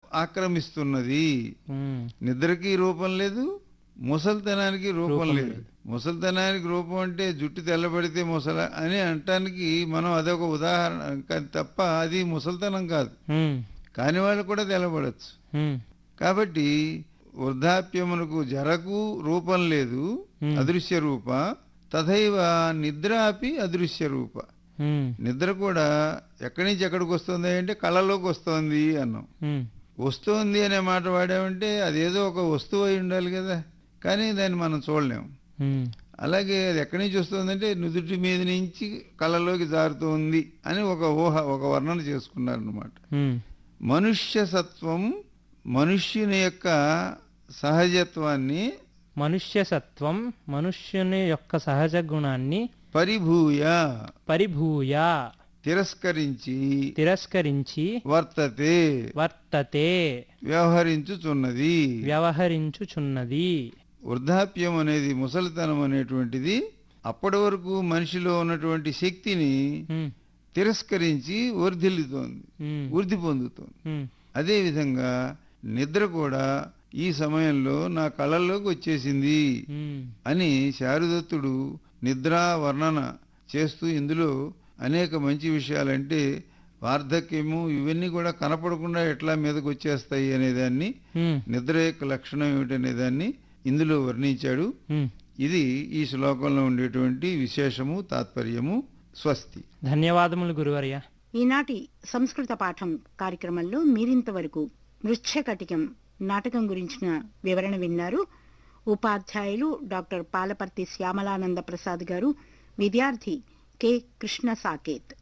ఆక్రమిస్తున్నది ఉమ్, నిద్రకి రూపం లేదు ముసలితనానికి రూపం లేదు ముసలితనానికి రూపం అంటే జుట్టు తెల్లబడితే ముసల అని అనటానికి మనం అదొక ఉదాహరణ కానీ తప్ప అది ముసలితనం కాదు ఉమ్, కాని వాళ్ళు కూడా తెల్లబడచ్చు ఉమ్, కాబట్టి వృద్ధాప్యమునకు జరకు రూపం లేదు అదృశ్య రూప తథైవ నిద్రాపి అదృశ్య రూప ఉమ్, నిద్ర కూడా ఎక్కడి నుంచి ఎక్కడికి వస్తుంది అంటే కళలోకి వస్తుంది అన్నాం ఉమ్, వస్తుంది అనే మాట వాడామంటే అదేదో ఒక వస్తువు అయి ఉండాలి కదా కానీ దాన్ని మనం చూడలేం ఉమ్, అలాగే అది ఎక్కడి నుంచి వస్తుందంటే నుదుటి మీద నుంచి కళ్ళలోకి జారుతుంది అని ఒక ఊహ ఒక వర్ణన చేసుకున్నారన్నమాట ఉమ్, మనుష్య సత్వం మనుష్యుని యొక్క సహజత్వాన్ని మనుష్య సత్వం మనుష్యుని యొక్క సహజ గుణాన్ని పరిభూయ పరిభూయ తిరస్కరించి తిరస్కరించి వర్తతే వర్తతే వ్యవహరించుచున్నది వ్యవహరించుచున్నది వృద్ధాప్యం అనేది ముసలితనం అనేటువంటిది అప్పటి వరకు మనిషిలో ఉన్నటువంటి శక్తిని ఉమ్, తిరస్కరించి వర్ధిల్లుతోంది ఉమ్, వృద్ధి పొందుతోంది ఉమ్, అదేవిధంగా నిద్ర కూడా ఈ సమయంలో నా కళల్లోకి వచ్చేసింది ఉమ్, అని శారదత్తుడు నిద్రా వర్ణన చేస్తూ ఇందులో అనేక మంచి విషయాలంటే వార్ధక్యము ఇవన్నీ కూడా కనపడకుండా ఎట్లా మీదకి వచ్చేస్తాయి అనేదాన్ని ఉమ్, నిద్ర యొక్క లక్షణం ఏమిటనే దాన్ని ఇందులో వర్ణించాడు ఉమ్. ఇది ఈ శ్లోకంలో ఉండేటువంటి విశేషము తాత్పర్యము స్వస్తి ధన్యవాదములు గురువర్య ఈనాటి సంస్కృత పాఠం కార్యక్రమంలో మీరింతవరకు మృచ్ఛకటికం నాటకం గురించిన వివరణ విన్నారు ఉపాధ్యాయులు డాక్టర్ పాలపర్తి శ్యామలానంద ప్రసాద్ గారు విద్యార్థి కె కృష్ణ సాకేత్